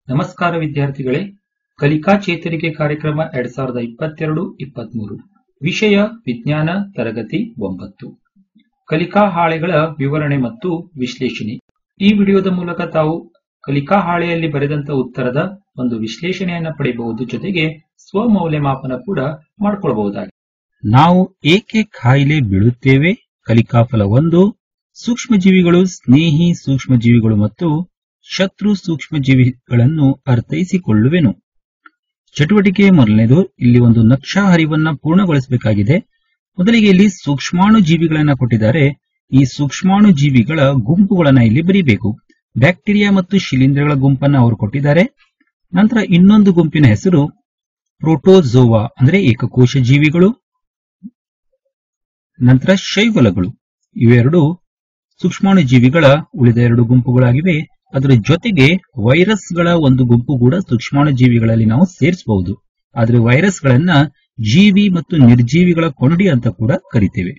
ನಮಸ್ಕಾರ ವಿದ್ಯಾರ್ಥಿಗಳೇ ಕಲಿಕಾ ಚೇತರಿಕೆ ಕಾರ್ಯಕ್ರಮ ಎರಡ್ ಸಾವಿರದ ಇಪ್ಪತ್ತೆರಡು ಇಪ್ಪತ್ಮೂರು ವಿಷಯ ವಿಜ್ಞಾನ ತರಗತಿ ಒಂಬತ್ತು ಕಲಿಕಾ ಹಾಳೆಗಳ ವಿವರಣೆ ಮತ್ತು ವಿಶ್ಲೇಷಣೆ ಈ ವಿಡಿಯೋದ ಮೂಲಕ ತಾವು ಕಲಿಕಾ ಹಾಳೆಯಲ್ಲಿ ಬರೆದಂತ ಉತ್ತರದ ಒಂದು ವಿಶ್ಲೇಷಣೆಯನ್ನ ಪಡೆಯಬಹುದು ಜೊತೆಗೆ ಸ್ವಮೌಲ್ಯಮಾಪನ ಕೂಡ ಮಾಡಿಕೊಳ್ಳಬಹುದಾಗಿದೆ ನಾವು ಏಕೆ ಕಾಯಿಲೆ ಬೀಳುತ್ತೇವೆ ಕಲಿಕಾಫಲ ಒಂದು ಸೂಕ್ಷ್ಮಜೀವಿಗಳು ಸ್ನೇಹಿ ಸೂಕ್ಷ್ಮಜೀವಿಗಳು ಮತ್ತು ಶತ್ರು ಸೂಕ್ಷ್ಮಜೀವಿಗಳನ್ನು ಅರ್ಥೈಸಿಕೊಳ್ಳುವೆನು ಚಟುವಟಿಕೆ ಮೊದಲನೇದು ಇಲ್ಲಿ ಒಂದು ನಕ್ಷಾ ಹರಿವನ್ನ ಪೂರ್ಣಗೊಳಿಸಬೇಕಾಗಿದೆ ಮೊದಲಿಗೆ ಇಲ್ಲಿ ಸೂಕ್ಷ್ಮಾಣು ಜೀವಿಗಳನ್ನ ಕೊಟ್ಟಿದ್ದಾರೆ ಈ ಸೂಕ್ಷ್ಮಾಣು ಜೀವಿಗಳ ಗುಂಪುಗಳನ್ನ ಇಲ್ಲಿ ಬರೀಬೇಕು ಬ್ಯಾಕ್ಟೀರಿಯಾ ಮತ್ತು ಶಿಲೀಂಧ್ರಗಳ ಗುಂಪನ್ನ ಅವರು ಕೊಟ್ಟಿದ್ದಾರೆ ನಂತರ ಇನ್ನೊಂದು ಗುಂಪಿನ ಹೆಸರು ಪ್ರೋಟೋಜೋವಾ ಅಂದ್ರೆ ಏಕಕೋಶ ಜೀವಿಗಳು ನಂತರ ಶೈವಲಗಳು ಇವೆರಡು ಸೂಕ್ಷ್ಮಾಣು ಜೀವಿಗಳ ಉಳಿದ ಎರಡು ಗುಂಪುಗಳಾಗಿವೆ ಅದರ ಜೊತೆಗೆ ವೈರಸ್ಗಳ ಒಂದು ಗುಂಪು ಕೂಡ ಸೂಕ್ಷ್ಮಾಣು ಜೀವಿಗಳಲ್ಲಿ ನಾವು ಸೇರಿಸಬಹುದು ಆದ್ರೆ ವೈರಸ್ಗಳನ್ನ ಜೀವಿ ಮತ್ತು ನಿರ್ಜೀವಿಗಳ ಕೊಂಡಿ ಅಂತ ಕೂಡ ಕರಿತೇವೆ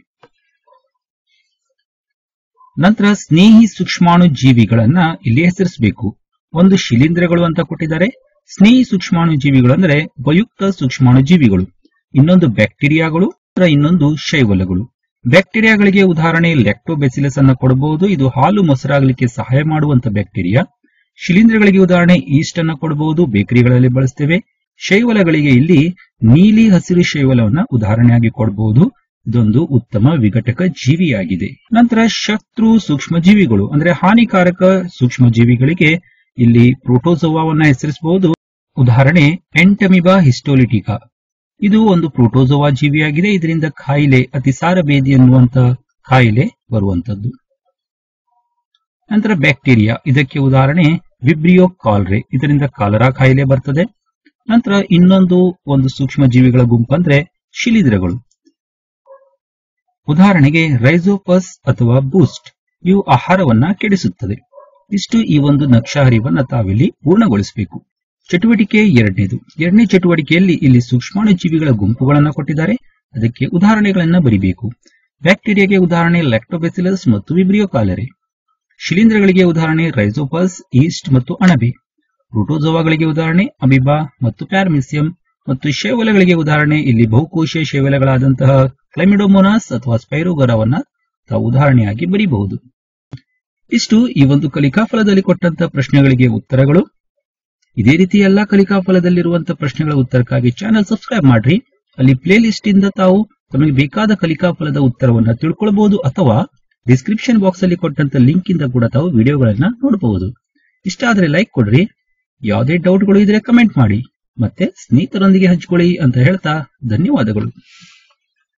ನಂತರ ಸ್ನೇಹಿ ಸೂಕ್ಷ್ಮಾಣು ಜೀವಿಗಳನ್ನ ಇಲ್ಲಿ ಹೆಸರಿಸಬೇಕು ಒಂದು ಶಿಲೀಂಧ್ರಗಳು ಅಂತ ಕೊಟ್ಟಿದ್ದಾರೆ ಸ್ನೇಹಿ ಸೂಕ್ಷ್ಮಾಣು ಜೀವಿಗಳು ಅಂದ್ರೆ ಉಪಯುಕ್ತ ಸೂಕ್ಷ್ಮಾಣು ಜೀವಿಗಳು ಇನ್ನೊಂದು ಬ್ಯಾಕ್ಟೀರಿಯಾಗಳು ನಂತರ ಇನ್ನೊಂದು ಶೈವಲಗಳು ಬ್ಯಾಕ್ಟೀರಿಯಾಗಳಿಗೆ ಉದಾಹರಣೆ ಲ್ಯಾಕ್ಟೋಬೆಸಿಲಸ್ ಅನ್ನ ಕೊಡಬಹುದು ಇದು ಹಾಲು ಮೊಸರಾಗಲಿಕ್ಕೆ ಸಹಾಯ ಮಾಡುವಂತ ಬ್ಯಾಕ್ಟೀರಿಯಾ ಶಿಲೀಂಧ್ರಗಳಿಗೆ ಉದಾಹರಣೆ ಈಸ್ಟ್ ಅನ್ನ ಕೊಡಬಹುದು ಬೇಕರಿಗಳಲ್ಲಿ ಬಳಸ್ತೇವೆ ಶೈವಲಗಳಿಗೆ ಇಲ್ಲಿ ನೀಲಿ ಹಸಿರು ಶೈವಲವನ್ನ ಉದಾಹರಣೆಯಾಗಿ ಕೊಡಬಹುದು ಇದೊಂದು ಉತ್ತಮ ವಿಘಟಕ ಜೀವಿಯಾಗಿದೆ ನಂತರ ಶತ್ರು ಸೂಕ್ಷ್ಮ ಜೀವಿಗಳು ಅಂದ್ರೆ ಹಾನಿಕಾರಕ ಸೂಕ್ಷ್ಮ ಜೀವಿಗಳಿಗೆ ಇಲ್ಲಿ ಪ್ರೋಟೋಸೋವಾವನ್ನ ಹೆಸರಿಸಬಹುದು ಉದಾಹರಣೆ ಎಂಟಮಿಬಾ ಹಿಸ್ಟೋಲಿಟಿಕಾ ಇದು ಒಂದು ಪ್ರೋಟೋಸೋವಾ ಜೀವಿಯಾಗಿದೆ ಇದರಿಂದ ಕಾಯಿಲೆ ಅತಿಸಾರ ಬೇದಿ ಎನ್ನುವಂತ ಕಾಯಿಲೆ ಬರುವಂತದ್ದು ನಂತರ ಬ್ಯಾಕ್ಟೀರಿಯಾ ಇದಕ್ಕೆ ಉದಾಹರಣೆ ವಿಬ್ರಿಯೋ ಕಾಲ್ರೆ ಇದರಿಂದ ಕಾಲರಾ ಕಾಯಿಲೆ ಬರ್ತದೆ ನಂತರ ಇನ್ನೊಂದು ಒಂದು ಸೂಕ್ಷ್ಮ ಜೀವಿಗಳ ಗುಂಪು ಅಂದ್ರೆ ಶಿಲೀಂಧ್ರಗಳು ಉದಾಹರಣೆಗೆ ರೈಸೋಪಸ್ ಅಥವಾ ಬೂಸ್ಟ್ ಇವು ಆಹಾರವನ್ನ ಕೆಡಿಸುತ್ತದೆ ಇಷ್ಟು ಈ ಒಂದು ನಕ್ಷಾ ಹರಿವನ್ನ ತಾವಿಲ್ಲಿ ಪೂರ್ಣಗೊಳಿಸಬೇಕು ಚಟುವಟಿಕೆ ಎರಡನೇದು ಎರಡನೇ ಚಟುವಟಿಕೆಯಲ್ಲಿ ಇಲ್ಲಿ ಸೂಕ್ಷ್ಮಾಣು ಜೀವಿಗಳ ಗುಂಪುಗಳನ್ನ ಕೊಟ್ಟಿದ್ದಾರೆ ಅದಕ್ಕೆ ಉದಾಹರಣೆಗಳನ್ನ ಬರಿಬೇಕು ಬ್ಯಾಕ್ಟೀರಿಯಾಗೆ ಉದಾಹರಣೆ ಲ್ಯಾಕ್ಟೋಬೆಸಿಲಸ್ ಮತ್ತು ವಿಬ್ರಿಯೋ ಕಾಲರೆ ಶಿಲೀಂಧ್ರಗಳಿಗೆ ಉದಾಹರಣೆ ರೈಸೋಪಸ್ ಈಸ್ಟ್ ಮತ್ತು ಅಣಬೆ ಪ್ರೋಟೋಜೋವಾಗಳಿಗೆ ಉದಾಹರಣೆ ಅಮಿಬಾ ಮತ್ತು ಪ್ಯಾರ್ಮಿಸಿಯಂ ಮತ್ತು ಶೈವಲಗಳಿಗೆ ಉದಾಹರಣೆ ಇಲ್ಲಿ ಬಹುಕೋಶ ಶೈವಲಗಳಾದಂತಹ ಕ್ಲೈಮಿಡೋಮೋನಾಸ್ ಅಥವಾ ಸ್ಪೈರೋಗರವನ್ನ ತಾವು ಉದಾಹರಣೆಯಾಗಿ ಬರೀಬಹುದು ಇಷ್ಟು ಈ ಒಂದು ಕಲಿಕಾಫಲದಲ್ಲಿ ಕೊಟ್ಟಂತ ಪ್ರಶ್ನೆಗಳಿಗೆ ಉತ್ತರಗಳು ಇದೇ ರೀತಿ ಎಲ್ಲಾ ಕಲಿಕಾಫಲದಲ್ಲಿರುವಂತಹ ಪ್ರಶ್ನೆಗಳ ಉತ್ತರಕ್ಕಾಗಿ ಚಾನೆಲ್ ಸಬ್ಸ್ಕ್ರೈಬ್ ಮಾಡ್ರಿ ಅಲ್ಲಿ ಪ್ಲೇ ಲಿಸ್ಟ್ ಇಂದ ತಾವು ತಮಗೆ ಬೇಕಾದ ಕಲಿಕಾಫಲದ ಉತ್ತರವನ್ನ ತಿಳ್ಕೊಳ್ಬಹುದು ಅಥವಾ ಡಿಸ್ಕ್ರಿಪ್ಷನ್ ಬಾಕ್ಸ್ ಅಲ್ಲಿ ಕೊಟ್ಟಂತ ಲಿಂಕ್ ಇಂದ ಕೂಡ ತಾವು ವಿಡಿಯೋಗಳನ್ನ ನೋಡಬಹುದು ಇಷ್ಟ ಆದ್ರೆ ಲೈಕ್ ಕೊಡ್ರಿ ಯಾವುದೇ ಡೌಟ್ಗಳು ಇದ್ರೆ ಕಮೆಂಟ್ ಮಾಡಿ ಮತ್ತೆ ಸ್ನೇಹಿತರೊಂದಿಗೆ ಹಂಚಿಕೊಳ್ಳಿ ಅಂತ ಹೇಳ್ತಾ ಧನ್ಯವಾದಗಳು